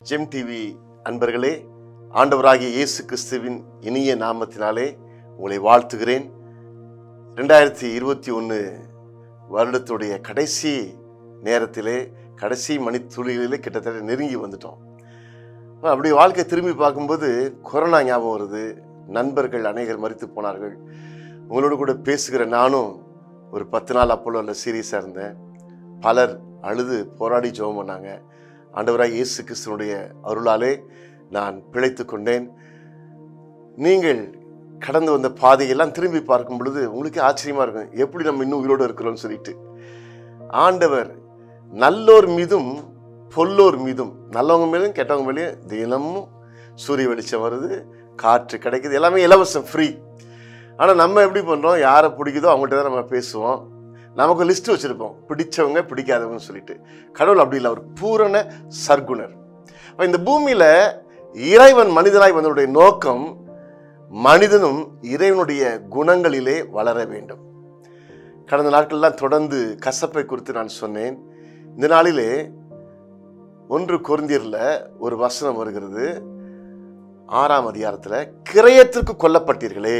GeM TV அன்பர்களே ஆண்டவராகிய இயேசு கிறிஸ்துவின் இனிய நாமத்தினாலே உங்களை வாழ்த்துகிறேன் ரெண்டாயிரத்தி இருபத்தி ஒன்று வருடத்துடைய கடைசி நேரத்திலே கடைசி மணித்துளிகளிலே கிட்டத்தட்ட நெருங்கி வந்துட்டோம் ஆனா, அப்படி வாழ்க்கை திரும்பி பார்க்கும்போது கொரோனா ஞாபகம் வருது நண்பர்கள் அநேகர் மறித்து போனார்கள் உங்களோட கூட பேசுகிற நானும் ஒரு பத்து நாள் அப்போலோவில் சீரியஸாக இருந்தேன் பலர் அழுது போராடி ஜெபம் பண்ணாங்க ஆண்டவராய் இயேசு கிறிஸ்துவனுடைய அருளாலே நான் பிழைத்து கொண்டேன் நீங்கள் கடந்து வந்த பாதையெல்லாம் திரும்பி பார்க்கும் பொழுது உங்களுக்கே ஆச்சரியமா இருக்கும் எப்படி நம்ம இன்னும் உயிரோடு இருக்கிறோம்னு சொல்லிட்டு ஆண்டவர் நல்லோர் மீதும் பொல்லோர் மீதும் நல்லவங்க மேலும் கெட்டவங்க மேலேயும் தினமும் சூரிய வெளிச்சம் வருது காற்று கிடைக்குது எல்லாமே இலவசம் ஃப்ரீ ஆனால் நம்ம எப்படி பண்ணுறோம் யாரை பிடிக்குதோ அவங்கள்ட்ட தான் நம்ம பேசுவோம் நமக்கு லிஸ்ட் வச்சுருப்போம் பிடிச்சவங்க பிடிக்காதவங்கன்னு சொல்லிட்டு கடவுள் அப்படி இல்லை அவர் பூரண சர்க்குணர் அப்ப இந்த பூமியில் இறைவன் மனிதனாய் வந்தவருடைய நோக்கம் மனிதனும் இறைவனுடைய குணங்களிலே வளர வேண்டும் கடந்த நாட்கள்லாம் தொடர்ந்து கசப்பை குறித்து நான் சொன்னேன் இந்த நாளிலே ஒன்று கொரிந்தியரில் ஒரு வசனம் வருகிறது ஆறாம் அதிகாரத்தில் கிரயத்திற்கு கொல்லப்பட்டீர்களே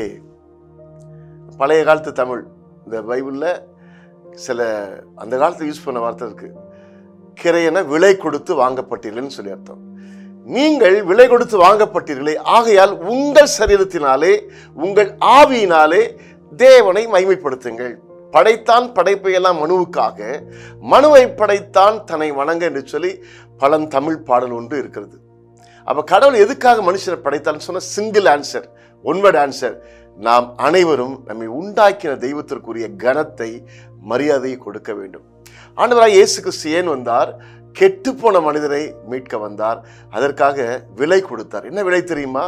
பழைய காலத்து தமிழ் இந்த பைபிளில் சில அந்த காலத்தில் யூஸ் பண்ண வார்த்தை இருக்கு கிரையன விலை கொடுத்து வாங்கப்பட்டீர்கள்னு சொல்லி அர்த்தம் நீங்கள் விலை கொடுத்து வாங்கப்பட்டீர்களே ஆகையால் உங்கள் சரீரத்தினாலே உங்கள் ஆவியினாலே தேவனை மைமைப்படுத்துங்கள் படைத்தான் படைப்பை எல்லாம் மனுவுக்காக மனுவை படைத்தான் தன்னை வணங்க என்று சொல்லி பழம் தமிழ் பாடல் ஒன்று இருக்கிறது அப்ப கடவுள் எதுக்காக மனுஷனை படைத்தான்னு சொன்ன சிங்கிள் ஆன்சர் ஒன்வர்ட் ஆன்சர் நாம் அனைவரும் நம்மை உண்டாக்கின தெய்வத்திற்குரிய கனத்தை மரியாதையை கொடுக்க வேண்டும் ஆண்டவராய் இயேசு கிறிஸ்து ஏன் வந்தார் கெட்டுப்போன மனிதரை மீட்க வந்தார் அதற்காக விலை கொடுத்தார் என்ன விலை தெரியுமா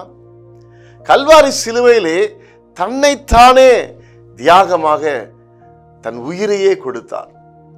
கல்வாரி சிலுவையிலே தன்னைத்தானே தியாகமாக தன் உயிரையே கொடுத்தார்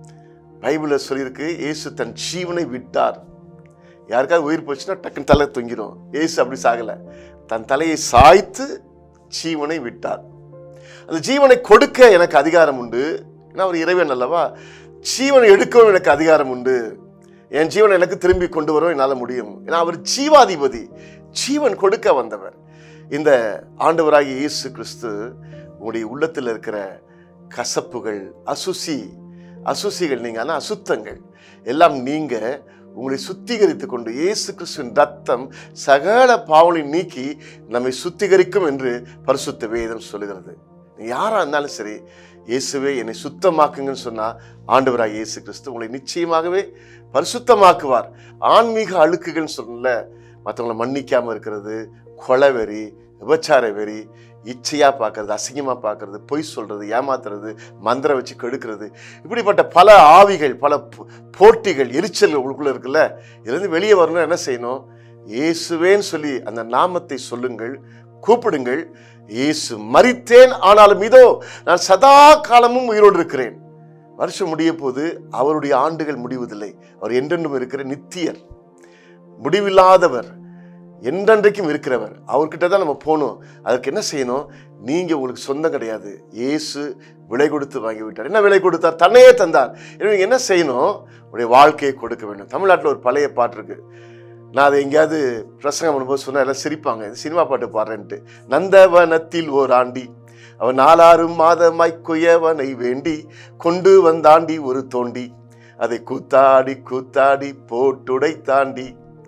பைபிளில் சொல்லியிருக்கு இயேசு தன் ஜீவனை விட்டார் யாருக்காவது உயிர் போச்சுன்னா டக்குன்னு தலை தொங்கிடும் இயேசு அப்படி சாகலை தன் தலையை சாய்த்து ஜீவனை விட்டார் அந்த ஜீவனை கொடுக்க எனக்கு அதிகாரம் உண்டு ஏன்னா அவர் இறைவன் அல்லவா ஜீவனை எடுக்கவும் எனக்கு அதிகாரம் உண்டு என் ஜீவனை எனக்கு திரும்பி கொண்டு வரவும் என்னால் முடியும் ஏன்னா அவர் ஜீவாதிபதி ஜீவன் கொடுக்க வந்தவர் இந்த ஆண்டவராகிய இயேசு கிறிஸ்து உங்களுடைய உள்ளத்தில் இருக்கிற கசப்புகள் அசுசி அசுசிகள் நீங்க ஆனால் அசுத்தங்கள் எல்லாம் நீங்க உங்களை சுத்திகரித்து கொண்டு இயேசு கிறிஸ்துவின் ரத்தம் சகல பாவனை நீக்கி நம்மை சுத்திகரிக்கும் என்று பரிசுத்த வேதம் சொல்லுகிறது நீ யாரா இருந்தாலும் சரி இயேசுவே என்னை சுத்தமாக்குங்கன்னு சொன்னா ஆண்டவராக இயேசு கிறிஸ்து உங்களை நிச்சயமாகவே பரிசுத்தமாக்குவார் ஆன்மீக அழுக்குகள்னு சொல்லல மற்றவங்களை மன்னிக்காம இருக்கிறது கொலவெறி விபச்சார வெறி இச்சையா பார்க்கறது அசிங்கமா பார்க்கறது பொய் சொல்றது ஏமாத்துறது மந்திரம் வச்சு கெடுக்கிறது இப்படிப்பட்ட பல ஆவிகள் பல போ- போட்டிகள் எரிச்சல் உங்களுக்குள்ள இருக்குல்ல இதுலேருந்து வெளியே வரணும் என்ன செய்யணும் இயேசுவேன்னு சொல்லி அந்த நாமத்தை சொல்லுங்கள் கூப்பிடுங்கள் இயேசு மரித்தேன் ஆனாலும் இதோ நான் சதா காலமும் உயிரோடு இருக்கிறேன் வருஷம் முடிய போது அவருடைய ஆண்டுகள் முடிவதில்லை அவர் என்றென்றும் இருக்கிற நித்தியர் முடிவில்லாதவர் என்றென்றைக்கும் இருக்கிறவர் அவர்கிட்ட தான் நம்ம போகணும் அதற்கு என்ன செய்யணும் நீங்க உங்களுக்கு சொந்தம் கிடையாது இயேசு விலை கொடுத்து வாங்கி விட்டார் என்ன விலை கொடுத்தார் தன்னையே தந்தார் எனவே நீங்க என்ன செய்யணும் உடைய வாழ்க்கையை கொடுக்க வேண்டும் தமிழ்நாட்டில் ஒரு பழைய பாட்டு இருக்கு நான் அதை எங்கேயாவது பிரசங்கம் பண்ணும்போது சொன்னா எல்லாம் சிரிப்பாங்க இது சினிமா பாட்டு பாடுறேன்ட்டு நந்தவனத்தில் ஓர் ஆண்டி அவன் நாலாறு மாதமாய் குயவனை வேண்டி கொண்டு வந்தாண்டி ஒரு தோண்டி அதை கூத்தாடி கூத்தாடி போட்டுடை தாண்டி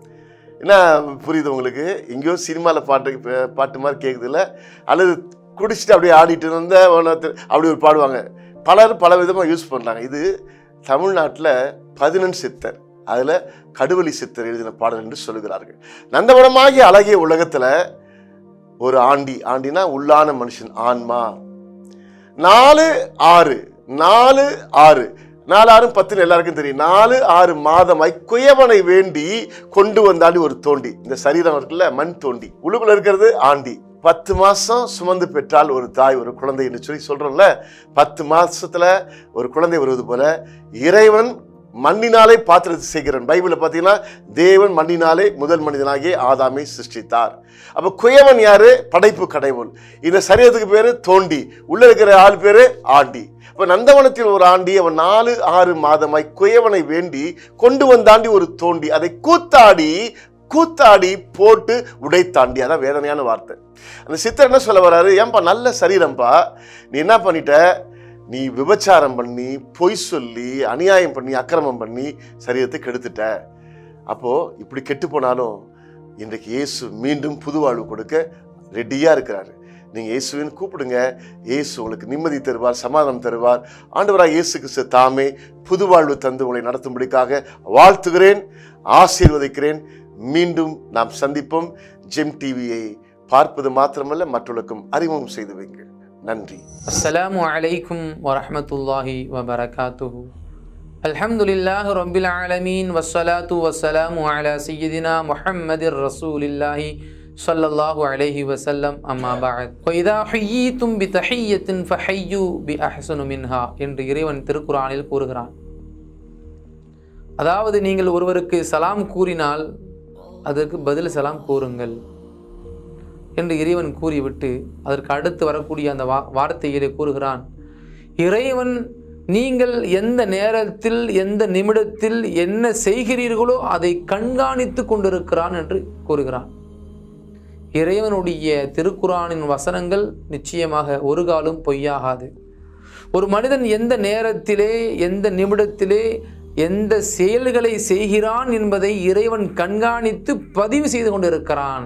என்ன புரியுது உங்களுக்கு எங்கேயோ சினிமாவில் பாட்டு ப- பாட்டு மாதிரி கேட்குதுல்ல அல்லது குடிச்சிட்டு அப்படியே ஆடிட்டு இருந்த வனத்தில் அப்படி ஒரு பாடுவாங்க பலர் பல விதமாக யூஸ் பண்ணுறாங்க இது தமிழ்நாட்டில் பதினெண் சித்தர் அதில் கடுவலி சித்தர் எழுதின பாடல் என்று சொல்லுகிறார்கள் நந்தவனமாகிய அழகிய உலகத்தில் ஒரு ஆண்டி ஆண்டினா உள்ளான மனுஷன் ஆன்மா நாலு ஆறு நாலு ஆறு நாலு ஆறும் பத்துன்னு எல்லாருக்கும் தெரியும் நாலு ஆறு மாதமாய் குயவனை வேண்டி கொண்டு வந்தாண்டி ஒரு தோண்டி இந்த சரீரம் இருக்குல்ல மண் தோண்டி உள்ளுக்குள்ள இருக்கிறது ஆண்டி பத்து மாசம் சுமந்து பெற்றால் ஒரு தாய் ஒரு குழந்தை என்று சொல்லி சொல்றோம்ல பத்து மாசத்துல ஒரு குழந்தை வருவது போல இறைவன் மண்ணினாலே பாத்திரத்தை செய்கிறான் பைபிளில் பார்த்தீங்கன்னா தேவன் மண்ணினாலே முதல் மனிதனாகிய ஆதாமை சிருஷ்டித்தார் அப்ப குயவன் யாரு படைப்பு கடவுள் இந்த சரீரத்துக்கு பேரு தோண்டி உள்ள இருக்கிற ஆள் பேரு ஆண்டி அப்ப நந்தவனத்தில் ஒரு ஆண்டி அவன் நாலு ஆறு மாதமாய் குயவனை வேண்டி கொண்டு வந்தாண்டி ஒரு தோண்டி அதை கூத்தாடி கூத்தாடி போட்டு உடைத்தாண்டி அதான் வேதனையான வார்த்தை அந்த சித்தர் என்ன சொல்ல வர்றாரு ஏன்பா நல்ல சரீரம்பா நீ என்ன பண்ணிட்ட நீ விபச்சாரம் பண்ணி பொய் சொல்லி அநியாயம் பண்ணி அக்கிரமம் பண்ணி சரீரத்தை கெடுத்துட்ட அப்போ இப்படி கெட்டு போனாலும் இன்றைக்கு இயேசு மீண்டும் புது வாழ்வு கொடுக்க ரெடியா இருக்கிறாரு நீங்க இயேசுவின் கூப்பிடுங்க இயேசு உங்களுக்கு நிம்மதி தருவார் சமாதானம் தருவார் ஆண்டவராக இயேசு கிறிஸ்து தாமே புது வாழ்வு தந்து உங்களை நடத்தும்படிக்காக வாழ்த்துகிறேன் ஆசீர்வதிக்கிறேன் மீண்டும் நாம் சந்திப்போம் ஜெம் டிவியை பார்ப்பது மாத்திரமல்ல மற்றவர்களுக்கும் அறிமுகம் செய்து வைங்க நன்றி السلام عليكم ورحمة الله وبركاته الحمد لله رب العالمين والصلاة والسلام على سيدنا محمد رسول الله صلى الله عليه وسلم أما بعد وإذا حييتم بتحية فحيوا بأحسن منها என்று இறைவன் திருக்குறானில் கூறுகிறான் அதாவது நீங்கள் ஒருவருக்கு சலாம் கூறினால் அதற்கு பதில் சலாம் கூறுங்கள் என்று இறைவன் கூறிவிட்டு அதற்கு அடுத்து வரக்கூடிய அந்த வா வார்த்தையிலே கூறுகிறான் இறைவன் நீங்கள் எந்த நேரத்தில் எந்த நிமிடத்தில் என்ன செய்கிறீர்களோ அதை கண்காணித்து கொண்டிருக்கிறான் என்று கூறுகிறான் இறைவனுடைய திருக்குறானின் வசனங்கள் நிச்சயமாக ஒரு காலும் பொய்யாகாது ஒரு மனிதன் எந்த நேரத்திலே எந்த நிமிடத்திலே எந்த செயல்களை செய்கிறான் என்பதை இறைவன் கண்காணித்து பதிவு செய்து கொண்டிருக்கிறான்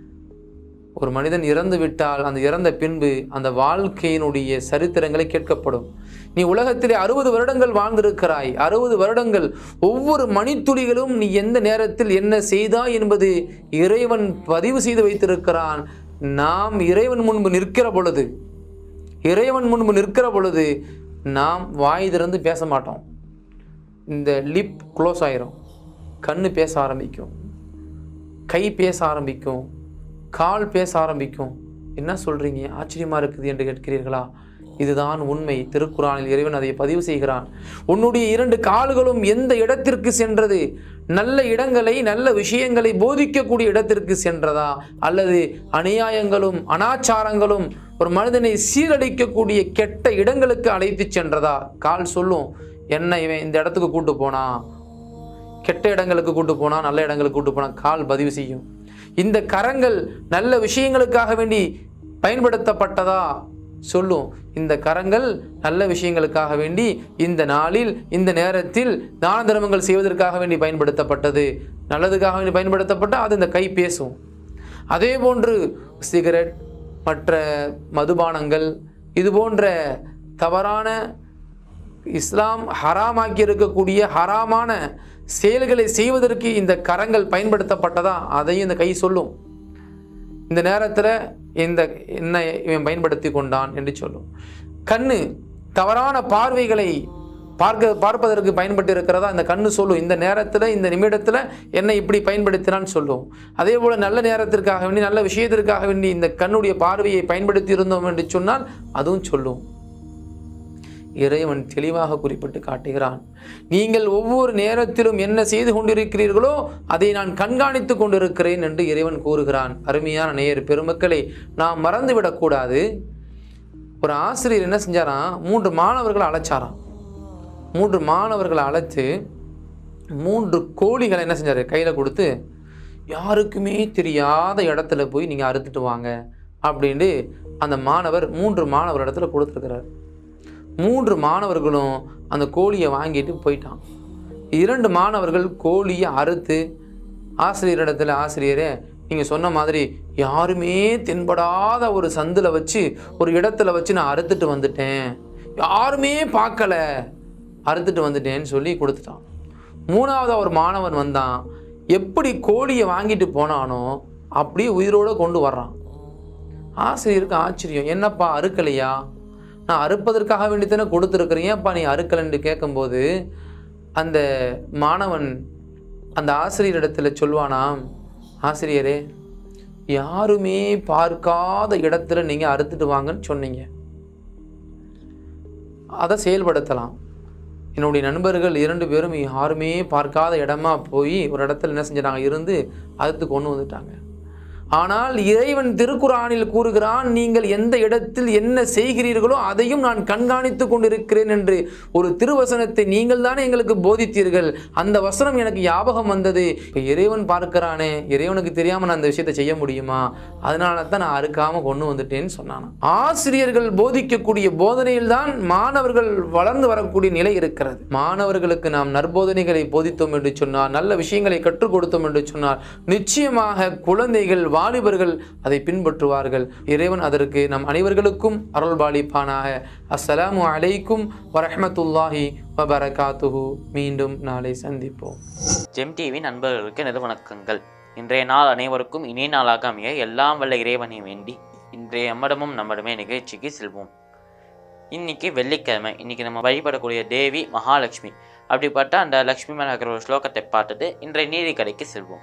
ஒரு மனிதன் இறந்து விட்டால் அந்த இறந்த பின்பு அந்த வாழ்க்கையினுடைய சரித்திரங்களை கேட்கப்படும் நீ உலகத்திலே அறுபது வருடங்கள் வாழ்ந்திருக்கிறாய் அறுபது வருடங்கள் ஒவ்வொரு மணித்துளிகளும் நீ எந்த நேரத்தில் என்ன செய்தாய் என்பது இறைவன் பதிவு செய்து வைத்திருக்கிறான் நாம் இறைவன் முன்பு நிற்கிற பொழுது இறைவன் முன்பு நிற்கிற பொழுது நாம் வாய் திறந்து பேச மாட்டோம் இந்த லிப் க்ளோஸ் ஆயிரும் கண்ணு பேச ஆரம்பிக்கும் கை பேச ஆரம்பிக்கும் கால் பேச ஆரம்பிக்கும் என்ன சொல்றீங்க ஆச்சரியமா இருக்குது என்று கேட்கிறீர்களா இதுதான் உண்மை திருக்குறானில் இறைவன் அதை பதிவு செய்கிறான் உன்னுடைய இரண்டு கால்களும் எந்த இடத்திற்கு சென்றது நல்ல இடங்களை நல்ல விஷயங்களை போதிக்கக்கூடிய இடத்திற்கு சென்றதா அல்லது அநியாயங்களும் அனாச்சாரங்களும் ஒரு மனிதனை சீரழிக்கக்கூடிய கெட்ட இடங்களுக்கு அழைத்து சென்றதா கால் சொல்லும் என்ன இவன் இந்த இடத்துக்கு கூட்டு போனா கெட்ட இடங்களுக்கு கூட்டு போனா நல்ல இடங்களுக்கு கூட்டு போனா கால் பதிவு செய்யும் இந்த கரங்கள் நல்ல விஷயங்களுக்காக வேண்டி பயன்படுத்தப்பட்டதா சொல்லும் இந்த கரங்கள் நல்ல விஷயங்களுக்காக வேண்டி இந்த நாளில் இந்த நேரத்தில் தான தர்மங்கள் செய்வதற்காக வேண்டி பயன்படுத்தப்பட்டது நல்லதுக்காக வேண்டி பயன்படுத்தப்பட்டால் அது இந்த கை பேசும் அதே போன்று சிகரெட் மற்ற மதுபானங்கள் இது போன்ற தவறான இஸ்லாம் ஹராமாக்கி இருக்கக்கூடிய ஹராமான செயல்களை செய்வதற்கு இந்த கரங்கள் பயன்படுத்தப்பட்டதா அதையும் இந்த கை சொல்லும் இந்த நேரத்தில் இந்த என்ன இவன் பயன்படுத்தி கொண்டான் என்று சொல்லும் கண்ணு தவறான பார்வைகளை பார்க்க பார்ப்பதற்கு பயன்பட்டு இருக்கிறதா இந்த கண்ணு சொல்லும் இந்த நேரத்தில் இந்த நிமிடத்தில் என்ன இப்படி பயன்படுத்தினான்னு சொல்லும் அதே போல் நல்ல நேரத்திற்காக வேண்டி நல்ல விஷயத்திற்காக வேண்டி இந்த கண்ணுடைய பார்வையை பயன்படுத்தி இருந்தோம் என்று சொன்னால் அதுவும் சொல்லும் இறைவன் தெளிவாக குறிப்பிட்டு காட்டுகிறான் நீங்கள் ஒவ்வொரு நேரத்திலும் என்ன செய்து கொண்டிருக்கிறீர்களோ அதை நான் கண்காணித்து கொண்டிருக்கிறேன் என்று இறைவன் கூறுகிறான் அருமையான நேயர் பெருமக்களை நாம் மறந்துவிடக்கூடாது ஒரு ஆசிரியர் என்ன செஞ்சாராம் மூன்று மாணவர்களை அழைச்சாராம் மூன்று மாணவர்களை அழைத்து மூன்று கோழிகளை என்ன செஞ்சார் கையில் கொடுத்து யாருக்குமே தெரியாத இடத்துல போய் நீங்கள் அறுத்துட்டு வாங்க அப்படின்ட்டு அந்த மாணவர் மூன்று மாணவர் இடத்துல கொடுத்துருக்கிறார் மூன்று மாணவர்களும் அந்த கோழியை வாங்கிட்டு போயிட்டான் இரண்டு மாணவர்கள் கோழியை அறுத்து ஆசிரியரிடத்துல ஆசிரியரே நீங்கள் சொன்ன மாதிரி யாருமே தென்படாத ஒரு சந்தில் வச்சு ஒரு இடத்துல வச்சு நான் அறுத்துட்டு வந்துட்டேன் யாருமே பார்க்கல அறுத்துட்டு வந்துட்டேன்னு சொல்லி கொடுத்துட்டான் மூணாவது ஒரு மாணவன் வந்தான் எப்படி கோழியை வாங்கிட்டு போனானோ அப்படியே உயிரோடு கொண்டு வர்றான் ஆசிரியருக்கு ஆச்சரியம் என்னப்பா அறுக்கலையா நான் அறுப்பதற்காக வேண்டித்தானே கொடுத்துருக்குறேன் ஏன்ப்பா நீ அறுக்கலன்னு கேட்கும்போது அந்த மாணவன் அந்த ஆசிரியரிடத்துல சொல்வானாம் ஆசிரியரே யாருமே பார்க்காத இடத்துல நீங்கள் அறுத்துட்டு வாங்கன்னு சொன்னீங்க அதை செயல்படுத்தலாம் என்னுடைய நண்பர்கள் இரண்டு பேரும் யாருமே பார்க்காத இடமா போய் ஒரு இடத்துல என்ன செஞ்சிட்டாங்க இருந்து அறுத்து கொண்டு வந்துட்டாங்க ஆனால் இறைவன் திருக்குறானில் கூறுகிறான் நீங்கள் எந்த இடத்தில் என்ன செய்கிறீர்களோ அதையும் நான் கண்காணித்து கொண்டிருக்கிறேன் என்று ஒரு திருவசனத்தை நீங்கள் தானே எங்களுக்கு போதித்தீர்கள் அந்த வசனம் எனக்கு ஞாபகம் வந்தது இப்போ இறைவன் பார்க்கிறானே இறைவனுக்கு தெரியாமல் நான் அந்த விஷயத்தை செய்ய முடியுமா அதனால தான் நான் அறுக்காம கொண்டு வந்துட்டேன்னு சொன்னான் ஆசிரியர்கள் போதிக்கக்கூடிய போதனையில் தான் மாணவர்கள் வளர்ந்து வரக்கூடிய நிலை இருக்கிறது மாணவர்களுக்கு நாம் நற்போதனைகளை போதித்தோம் என்று சொன்னால் நல்ல விஷயங்களை கற்றுக் கொடுத்தோம் என்று சொன்னால் நிச்சயமாக குழந்தைகள் வாலிபர்கள் அதை பின்பற்றுவார்கள் இறைவன் அதற்கு நம் அனைவர்களுக்கும் அருள்பாலிப்பானாக அஸ்ஸலாமு அலைக்கும் வரஹ்மத்துல்லாஹி வபரகாத்துஹு மீண்டும் நாளை சந்திப்போம் ஜெம் டிவி நண்பர்களுக்கு எனது வணக்கங்கள் இன்றைய நாள் அனைவருக்கும் இனிய நாளாக அமைய எல்லாம் வல்ல இறைவனை வேண்டி இன்றைய எம்மடமும் நம்மடமே நிகழ்ச்சிக்கு செல்வோம் இன்னைக்கு வெள்ளிக்கிழமை இன்னைக்கு நம்ம வழிபடக்கூடிய தேவி மகாலட்சுமி அப்படிப்பட்ட அந்த லக்ஷ்மி மேல இருக்கிற ஒரு ஸ்லோகத்தை பார்த்துட்டு இன்றைய நீதி கடைக்கு செல்வோம்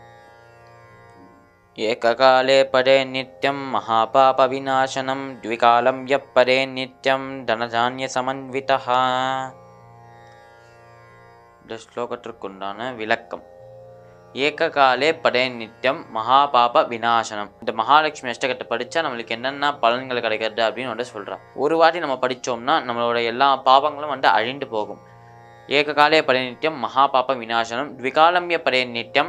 ஏககாலே படே நித்யம் மகாபாப விநாசனம் த்விகாலம் எப்பரே நித்யம் தனதானிய சமன்விதா இந்த ஸ்லோகத்திற்குண்டான விளக்கம் ஏககாலே படே நித்யம் மகாபாப விநாசனம் இந்த மகாலட்சுமி அஷ்டகத்தை படித்தா நம்மளுக்கு என்னென்ன பலன்கள் கிடைக்கிறது அப்படின்னு வந்து சொல்கிறா ஒரு வாட்டி நம்ம படித்தோம்னா நம்மளோட எல்லா பாவங்களும் வந்து அழிந்து போகும் ஏககாலே படே நித்யம் மகாபாப விநாசனம் த்விகாலம்ய படே நித்யம்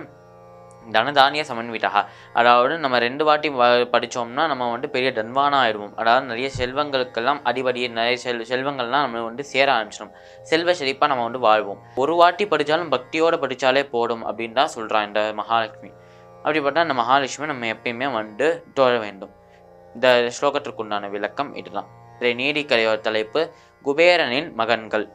தனதானிய சமன்விதா அதாவது நம்ம ரெண்டு வாட்டி வ- படிச்சோம்னா நம்ம வந்து பெரிய தன்வானா ஆயிடுவோம் அதாவது நிறைய செல்வங்களுக்கெல்லாம் அடிபடி நிறைய செல் செல்வங்கள்லாம் நம்ம வந்து சேர ஆரம்பிச்சிடும் செல்வ செழிப்பாக நம்ம வந்து வாழ்வோம் ஒரு வாட்டி படித்தாலும் பக்தியோடு படித்தாலே போடும் அப்படின்னு தான் சொல்கிறான் இந்த மகாலட்சுமி அப்படிப்பட்ட அந்த மகாலட்சுமி நம்ம எப்பயுமே வந்து தொழ வேண்டும் இந்த ஸ்லோகத்திற்குண்டான விளக்கம் இதுதான் இதை நீதிக்கரையோர் தலைப்பு குபேரனின் மகன்கள்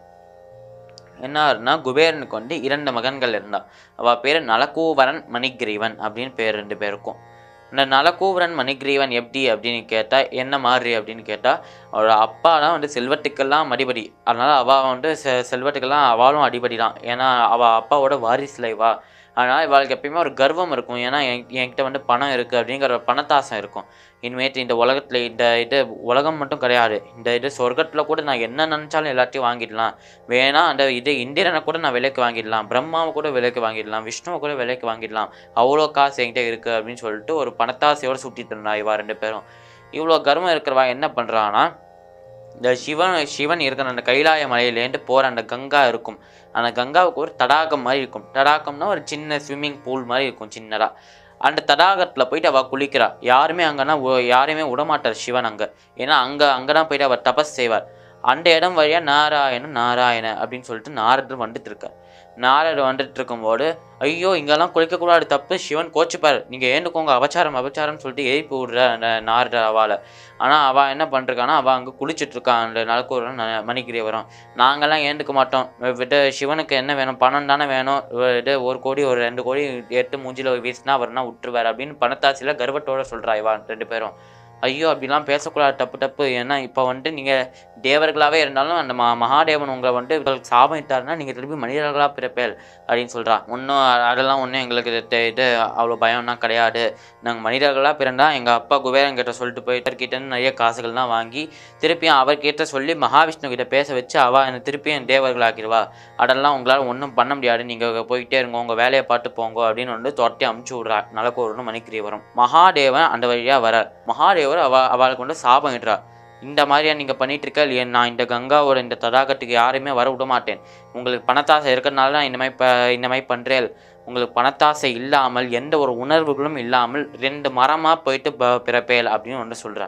என்னாருன்னா குபேரனுக்கு வந்து இரண்டு மகன்கள் இருந்தா அவ பேர் நலக்கூவரன் மணிகிரீவன் அப்படின்னு பேர் ரெண்டு பேருக்கும் இந்த நலக்கூவரன் மணிகிரீவன் எப்படி அப்படின்னு கேட்டால் என்ன மாதிரி அப்படின்னு கேட்டால் அவரோட அப்பா தான் வந்து செல்வத்துக்கெல்லாம் அடிபடி அதனால் அவள் வந்து செ செல்வத்துக்கெல்லாம் அவளும் அடிபடி தான் ஏன்னா அவள் அப்பாவோட வாரிசுல இவா அதனால் இவளுக்கு எப்பயுமே ஒரு கர்வம் இருக்கும் ஏன்னா என் என்கிட்ட வந்து பணம் இருக்குது அப்படிங்கிற ஒரு பணத்தாசம் இருக்கும் இனிமேட்டு இந்த உலகத்தில் இந்த இது உலகம் மட்டும் கிடையாது இந்த இது சொர்க்கத்தில் கூட நான் என்ன நினச்சாலும் எல்லாத்தையும் வாங்கிடலாம் வேணா அந்த இது இந்திரனை கூட நான் விலைக்கு வாங்கிடலாம் பிரம்மாவை கூட விலைக்கு வாங்கிடலாம் விஷ்ணுவை கூட விலைக்கு வாங்கிடலாம் அவ்வளோ காசு என்கிட்ட இருக்குது அப்படின்னு சொல்லிட்டு ஒரு பணத்தாசையோடு சுற்றிட்டு இருந்தா இவா ரெண்டு பேரும் இவ்வளோ கர்வம் இருக்கிறவா என்ன பண்ணுறான்னா இந்த சிவன் சிவன் இருக்கிற அந்த கைலாய மலையிலேருந்து போகிற அந்த கங்கா இருக்கும் அந்த கங்காவுக்கு ஒரு தடாகம் மாதிரி இருக்கும் தடாகம்னா ஒரு சின்ன ஸ்விம்மிங் பூல் மாதிரி இருக்கும் சின்னதாக அந்த தடாகத்தில் போயிட்டு அவள் குளிக்கிறா யாருமே அங்கன்னா உ- யாரையுமே விடமாட்டார் சிவன் அங்கே ஏன்னா அங்கே அங்கே தான் போயிட்டு அவர் தபஸ் செய்வார் அந்த இடம் வழியாக நாராயண நாராயண அப்படின்னு சொல்லிட்டு நாரதர் வந்துட்டு இருக்கார் நாரதர் வந்துட்டு இருக்கும்போது ஐயோ இங்கெல்லாம் குளிக்கக்கூடாது தப்பு சிவன் கோச்சுப்பார் நீங்கள் ஏந்துக்கோங்க அபச்சாரம் அபச்சாரம்னு சொல்லிட்டு எழுப்பி விடுற அந்த நாரதர் அவளை ஆனால் அவள் என்ன பண்ணிருக்கான்னா அவள் அங்கே குளிச்சுட்டு இருக்கான் அந்த நலக்கூரம் மணிக்கிரியவரும் நாங்கள்லாம் ஏந்துக்க மாட்டோம் விட்டு சிவனுக்கு என்ன வேணும் பணம் தானே வேணும் ஒரு இது ஒரு கோடி ஒரு ரெண்டு கோடி எடுத்து மூஞ்சில வீசினா அவர்னா விட்டுருவார் அப்படின்னு பணத்தாசியில் கர்வத்தோட சொல்கிறா இவா ரெண்டு பேரும் ஐயோ அப்படிலாம் பேசக்கூடாது தப்பு தப்பு ஏன்னா இப்போ வந்துட்டு நீங்கள் தேவர்களாகவே இருந்தாலும் அந்த ம மகாதேவன் உங்களை வந்துட்டு உங்களுக்கு சாபம் இட்டாருன்னா நீங்கள் திருப்பி மனிதர்களாக பிறப்பேல் அப்படின்னு சொல்கிறா ஒன்றும் அதெல்லாம் ஒன்றும் எங்களுக்கு இது தெ- இது அவ்வளோ பயம்லாம் கிடையாது நாங்கள் மனிதர்களாக பிறந்தா எங்கள் அப்பா குபேரன் கிட்ட சொல்லிட்டு போயிட்டு நிறைய காசுகள்லாம் வாங்கி திருப்பியும் அவர்கிட்ட சொல்லி மகாவிஷ்ணு கிட்ட பேச வச்சு அவள் என்னை திருப்பியும் தேவர்களாக்கிடுவா அதெல்லாம் உங்களால் ஒன்றும் பண்ண முடியாது நீங்கள் போயிட்டே இருங்க உங்கள் வேலையை பார்த்து போங்க அப்படின்னு வந்து தொட்டி அமுச்சு விட்றா நலக்கோருன்னு மணிக்கிரியவரும் மகாதேவன் அந்த வழியாக வரார் மகாதேவர் அவ அவளுக்கு வந்து சாபம் இடுறா இந்த மாதிரியா நீங்கள் பண்ணிட்டு இருக்க இல்லையா நான் இந்த கங்காவோட இந்த தடாகத்துக்கு யாரையுமே வர விட மாட்டேன் உங்களுக்கு பணத்தாசை இருக்கிறதுனால தான் இந்த மாதிரி ப இந்த மாதிரி பண்ணுறேன் உங்களுக்கு பணத்தாசை இல்லாமல் எந்த ஒரு உணர்வுகளும் இல்லாமல் ரெண்டு மரமாக போயிட்டு ப பிறப்பேல் அப்படின்னு ஒன்று சொல்கிறா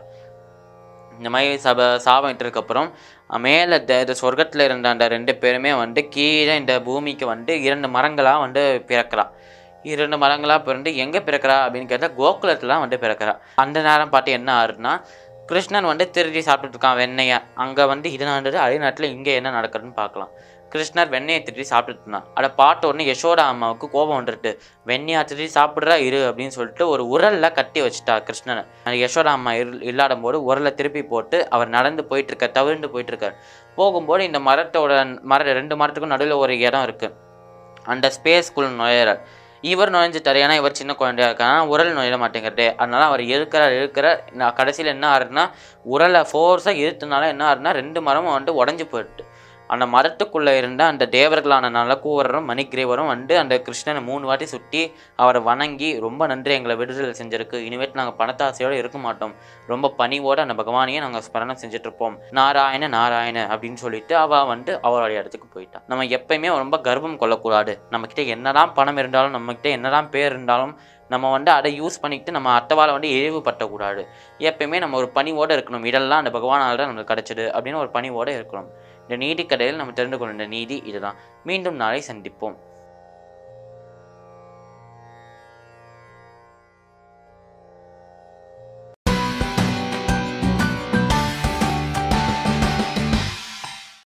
இந்த மாதிரி சப சாபம் இட்டதுக்கப்புறம் மேலே இந்த சொர்க்கத்தில் இருந்த அந்த ரெண்டு பேருமே வந்து கீழே இந்த பூமிக்கு வந்து இரண்டு மரங்களாக வந்து பிறக்கிறா இரண்டு மரங்களாக பிறந்து எங்கே பிறக்கிறா அப்படின்னு கேட்டால் கோகுலத்தில் வந்து பிறக்கிறா அந்த நேரம் பார்த்து என்ன ஆறுதுன்னா கிருஷ்ணன் வந்து திருடி சாப்பிட்டுட்டு இருக்கான் வெண்ணெயை அங்கே வந்து இது நடந்தது அதே நேரத்தில் இங்கே என்ன நடக்குதுன்னு பார்க்கலாம் கிருஷ்ணர் வெண்ணெயை திருடி சாப்பிட்டுட்டு இருந்தான் அதை பார்த்த உடனே யசோதா அம்மாவுக்கு கோபம் வந்துட்டு வெண்ணெயா திருடி சாப்பிட்றா இரு அப்படின்னு சொல்லிட்டு ஒரு உரலில் கட்டி வச்சுட்டா கிருஷ்ணனை அந்த யசோதா அம்மா இல் இல்லாத போது உரலை திருப்பி போட்டு அவர் நடந்து போயிட்டு இருக்கார் தவிர்ந்து போயிட்டு இருக்கார் போகும்போது இந்த மரத்தோட மர ரெண்டு மரத்துக்கும் நடுவில் ஒரு இடம் இருக்கு அந்த ஸ்பேஸ்க்குள்ள நுழையிறார் இவர் நுழைஞ்சிட்டார் ஏன்னா இவர் சின்ன குழந்தையா இருக்காங்க உரல் நுழைய மாட்டேங்கிறது அதனால அவர் இருக்கிறார் இருக்கிறார் நான் கடைசியில் என்ன ஆறுதுன்னா உரலை ஃபோர்ஸாக இழுத்துனால என்ன ஆறுதுன்னா ரெண்டு மரமும் வந்துட்டு உடஞ்சி போயிட்டு அந்த மரத்துக்குள்ளே இருந்த அந்த தேவர்களான நலக்கூவரரும் மணிக்கிரீவரும் வந்து அந்த கிருஷ்ணனை மூணு வாட்டி சுட்டி அவரை வணங்கி ரொம்ப நன்றி எங்களை விடுதலை செஞ்சிருக்கு இனிமேட்டு நாங்கள் பணத்தாசையோடு இருக்க மாட்டோம் ரொம்ப பணிவோடு அந்த பகவானையே நாங்கள் ஸ்மரணம் செஞ்சுட்டு இருப்போம் நாராயண நாராயண அப்படின்னு சொல்லிட்டு அவள் வந்து அவளுடைய இடத்துக்கு போயிட்டா நம்ம எப்பயுமே ரொம்ப கர்வம் கொள்ளக்கூடாது நம்மக்கிட்ட என்னதான் பணம் இருந்தாலும் நம்மக்கிட்ட என்னதான் பேர் இருந்தாலும் நம்ம வந்து அதை யூஸ் பண்ணிக்கிட்டு நம்ம அட்டவால வந்து இழிவுபட்டக்கூடாது எப்பயுமே நம்ம ஒரு பணிவோடு இருக்கணும் இதெல்லாம் அந்த பகவானால் தான் நமக்கு கிடைச்சது அப்படின்னு ஒரு பணிவோடு இருக்கணும் இந்த நீதி கடையில் நம்ம தெரிந்து கொள்ள வேண்டிய நீதி இதுதான் மீண்டும் நாளை சந்திப்போம்